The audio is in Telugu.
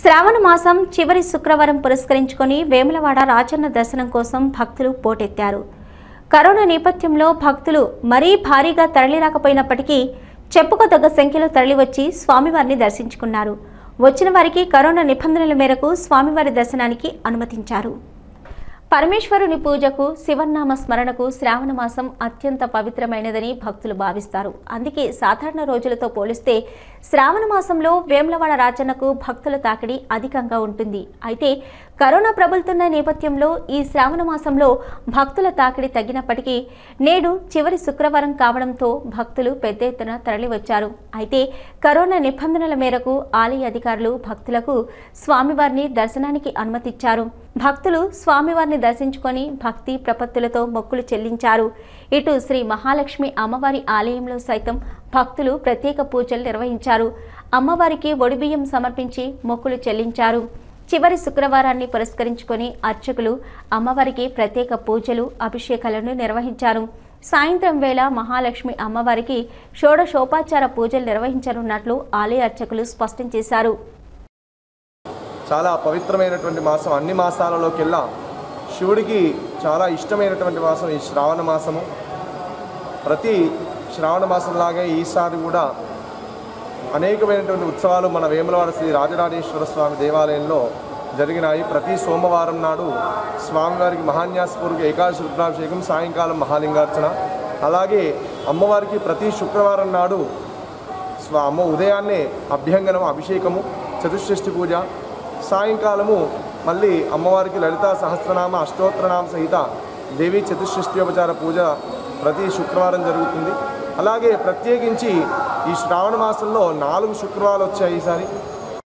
శ్రావణ మాసం చివరి శుక్రవారం పురస్కరించుకొని వేములవాడ రాజన్న దర్శనం కోసం భక్తులు పోటెత్తారు కరోనా నేపథ్యంలో భక్తులు మరీ భారీగా తరలిరాకపోయినప్పటికీ చెప్పుకోదగ్గ సంఖ్యలో తరలివచ్చి స్వామివారిని దర్శించుకున్నారు వచ్చిన వారికి కరోనా నిబంధనల మేరకు స్వామివారి దర్శనానికి అనుమతించారు పరమేశ్వరుని పూజకు శివనామ స్మరణకు శ్రావణ మాసం అత్యంత పవిత్రమైనదని భక్తులు భావిస్తారు అందుకే సాధారణ రోజులతో పోలిస్తే శ్రావణ మాసంలో వేములవాడ రాజన్నకు భక్తుల తాకిడి అధికంగా ఉంటుంది అయితే కరోనా ప్రబలుతున్న నేపథ్యంలో ఈ శ్రావణ మాసంలో భక్తుల తాకిడి తగ్గినప్పటికీ నేడు చివరి శుక్రవారం కావడంతో భక్తులు పెద్ద ఎత్తున తరలివచ్చారు అయితే కరోనా నిబంధనల మేరకు ఆలయ అధికారులు భక్తులకు స్వామివారిని దర్శనానికి అనుమతిచ్చారు భక్తులు స్వామివారిని దర్శించుకొని భక్తి ప్రపత్తులతో మొక్కులు చెల్లించారు ఇటు శ్రీ మహాలక్ష్మి అమ్మవారి ఆలయంలో సైతం భక్తులు ప్రత్యేక పూజలు నిర్వహించారు అమ్మవారికి ఒడిబియ్యం సమర్పించి మొక్కులు చెల్లించారు చివరి శుక్రవారాన్ని పురస్కరించుకొని అర్చకులు అమ్మవారికి ప్రత్యేక పూజలు అభిషేకాలను నిర్వహించారు సాయంత్రం వేళ మహాలక్ష్మి అమ్మవారికి షోడశోపాచార పూజలు నిర్వహించనున్నట్లు ఆలయ అర్చకులు స్పష్టం చేశారు చాలా పవిత్రమైనటువంటి మాసం అన్ని మాసాలలోకెల్లా శివుడికి చాలా ఇష్టమైనటువంటి మాసం ఈ శ్రావణ మాసము ప్రతి శ్రావణ మాసంలాగే ఈసారి కూడా అనేకమైనటువంటి ఉత్సవాలు మన వేములవాడ శ్రీ రాజరాజేశ్వర స్వామి దేవాలయంలో జరిగినాయి ప్రతి సోమవారం నాడు స్వామివారికి మహాన్యాసపూర్వక ఏకాదశి రుద్రాభిషేకం సాయంకాలం మహాలింగార్చన అలాగే అమ్మవారికి ప్రతి శుక్రవారం నాడు స్వ అమ్మ ఉదయాన్నే అభ్యంగనం అభిషేకము చతుషష్ఠి పూజ సాయంకాలము మళ్ళీ అమ్మవారికి లలితా సహస్రనామ అష్టోత్తరనామ సహిత దేవి చతుషష్ఠ్యోపచార పూజ ప్రతి శుక్రవారం జరుగుతుంది అలాగే ప్రత్యేకించి ఈ శ్రావణ మాసంలో నాలుగు శుక్రవారాలు వచ్చాయి ఈసారి